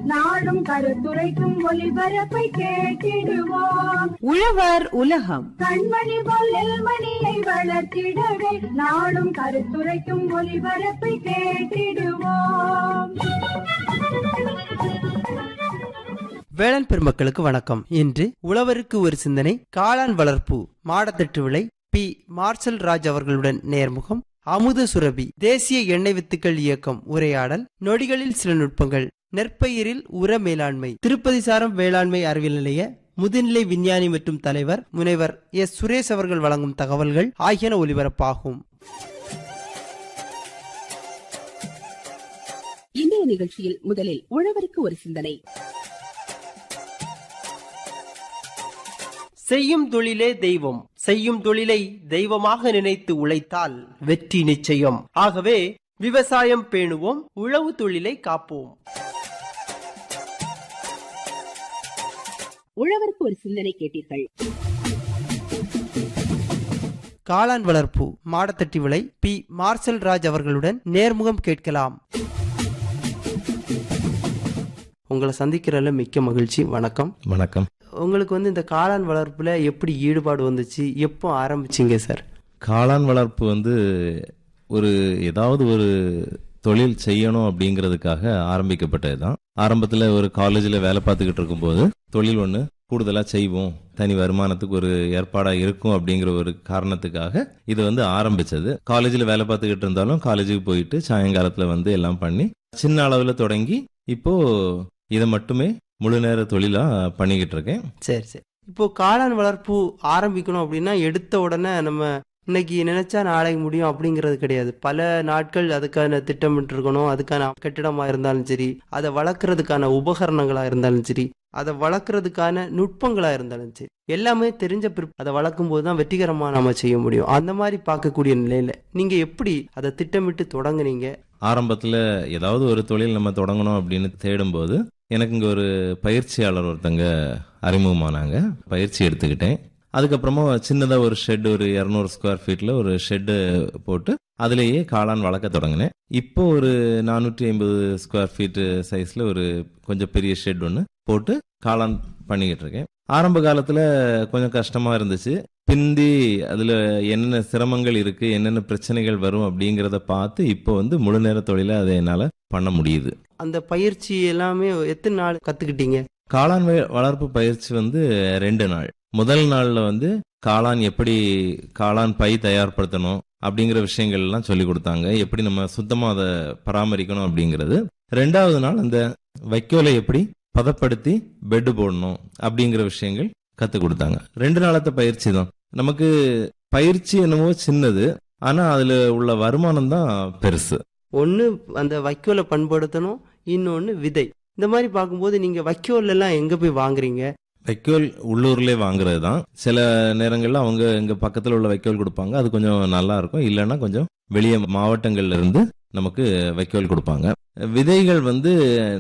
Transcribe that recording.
நாடும் கருத்துரைக்கும் ஒளிபரப்பை கேட்டிடுவோம் உழவர் உலகம் கண்மணி போல் நெல்மணியை வளர்த்திடவே நாடும் கருத்துரைக்கும் ஒளிபரப்பை கேட்டிடுவோம் வேளாண் பெருமக்களுக்கு வணக்கம் இன்று உழவருக்கு ஒரு சிந்தனை காளான் வளர்ப்பு மாடத்தட்டு விலை பி மார்சல் ராஜ் அவர்களுடன் நேர்முகம் அமுத சுரபி தேசிய எண்ணெய் வித்துக்கள் இயக்கம் உரையாடல் நொடிகளில் சில நுட்பங்கள் நெற்பயிரில் உர மேலாண்மை திருப்பதி சாரம் வேளாண்மை அறிவியல் நிலைய முதுநிலை விஞ்ஞானி மற்றும் தலைவர் முனைவர் எஸ் சுரேஷ் அவர்கள் வழங்கும் தகவல்கள் ஆகியன ஒலிபரப்பாகும் இன்றைய நிகழ்ச்சியில் முதலில் உழவருக்கு ஒரு சிந்தனை செய்யும் தொழிலே தெய்வம் செய்யும் தொழிலை தெய்வமாக நினைத்து உழைத்தால் வெற்றி நிச்சயம் ஆகவே விவசாயம் பேணுவோம் உழவு தொழிலை காப்போம் உழவருக்கு ஒரு சிந்தனை கேட்டீர்கள் காளான் வளர்ப்பு மாடத்தட்டி விலை பி மார்சல் ராஜ் அவர்களுடன் நேர்முகம் கேட்கலாம் உங்களை சந்திக்கிறதுல மிக்க மகிழ்ச்சி வணக்கம் வணக்கம் உங்களுக்கு வந்து இந்த காளான் வளர்ப்புல எப்படி ஈடுபாடு வந்துச்சு எப்போ ஆரம்பிச்சீங்க சார் காளான் வளர்ப்பு வந்து ஒரு ஏதாவது ஒரு தொழில் செய்யணும் அப்படிங்கிறதுக்காக ஆரம்பிக்கப்பட்டது தான் ஆரம்பத்தில் ஒரு காலேஜில் வேலை பார்த்துக்கிட்டு இருக்கும்போது தொழில் ஒன்று கூடுதலாக செய்வோம் தனி வருமானத்துக்கு ஒரு ஏற்பாடாக இருக்கும் அப்படிங்கிற ஒரு காரணத்துக்காக இது வந்து ஆரம்பிச்சது காலேஜில் வேலை பார்த்துக்கிட்டு இருந்தாலும் காலேஜுக்கு போயிட்டு சாயங்காலத்தில் வந்து எல்லாம் பண்ணி சின்ன அளவில் தொடங்கி இப்போ இதை மட்டுமே முழு நேர தொழிலாக பண்ணிக்கிட்டு இருக்கேன் சரி சரி இப்போ காளான் வளர்ப்பு ஆரம்பிக்கணும் அப்படின்னா எடுத்த உடனே நம்ம இன்னைக்கு நினைச்சா நாளைக்கு முடியும் அப்படிங்கிறது கிடையாது பல நாட்கள் அதுக்கான திட்டமிட்டு இருக்கணும் அதுக்கான கட்டிடமா இருந்தாலும் சரி அதை வளர்க்கறதுக்கான உபகரணங்களா இருந்தாலும் சரி அதை வளர்க்கறதுக்கான நுட்பங்களா இருந்தாலும் சரி எல்லாமே தெரிஞ்ச பிறகு அதை வளர்க்கும் போது தான் வெற்றிகரமா நம்ம செய்ய முடியும் அந்த மாதிரி பார்க்கக்கூடிய நிலையில நீங்க எப்படி அதை திட்டமிட்டு தொடங்குனீங்க ஆரம்பத்தில் ஏதாவது ஒரு தொழில் நம்ம தொடங்கணும் அப்படின்னு தேடும்போது எனக்கு இங்கே ஒரு பயிற்சியாளர் ஒருத்தங்க அறிமுகமானாங்க பயிற்சி எடுத்துக்கிட்டேன் அதுக்கப்புறமா சின்னதாக ஒரு ஷெட் ஒரு இரநூறு ஸ்கொயர் ஃபீட்டில் ஒரு ஷெட்டு போட்டு அதுலேயே காளான் வளர்க்க தொடங்கினேன் இப்போ ஒரு நானூற்றி ஐம்பது ஸ்கொயர் ஃபீட்டு சைஸில் ஒரு கொஞ்சம் பெரிய ஷெட் ஒன்று போட்டு காளான் பண்ணிக்கிட்டு இருக்கேன் ஆரம்ப காலத்தில் கொஞ்சம் கஷ்டமாக இருந்துச்சு பிந்தி அதில் என்னென்ன சிரமங்கள் இருக்குது என்னென்ன பிரச்சனைகள் வரும் அப்படிங்கிறத பார்த்து இப்போ வந்து முழு நேர தொழிலை அதை என்னால் பண்ண முடியுது அந்த பயிற்சி எல்லாமே எத்தனை நாள் கத்துக்கிட்டீங்க காளான் வ- வளர்ப்பு பயிற்சி வந்து ரெண்டு நாள் முதல் நாள்ல வந்து காளான் எப்படி காளான் பை தயார்படுத்தணும் அப்படிங்கிற விஷயங்கள் எல்லாம் சொல்லி கொடுத்தாங்க எப்படி நம்ம சுத்தமா அதை பராமரிக்கணும் அப்படிங்கிறது ரெண்டாவது நாள் அந்த வைக்கோலை எப்படி பதப்படுத்தி பெட் போடணும் அப்படிங்கிற விஷயங்கள் கத்து கொடுத்தாங்க ரெண்டு நாளத்த பயிற்சி தான் நமக்கு பயிற்சி என்னமோ சின்னது ஆனா அதுல உள்ள வருமானம் தான் பெருசு ஒன்று அந்த வைக்கோலை பண்படுத்தணும் இன்னொன்று விதை இந்த மாதிரி பார்க்கும்போது நீங்க வைக்கோல் எல்லாம் எங்க போய் வாங்குறீங்க வைக்கோல் உள்ளூர்லேயே வாங்குறது தான் சில நேரங்களில் அவங்க எங்க பக்கத்தில் உள்ள வைக்கோல் கொடுப்பாங்க அது கொஞ்சம் நல்லா இருக்கும் இல்லைன்னா கொஞ்சம் வெளியே மாவட்டங்கள்ல இருந்து நமக்கு வைக்கோல் கொடுப்பாங்க விதைகள் வந்து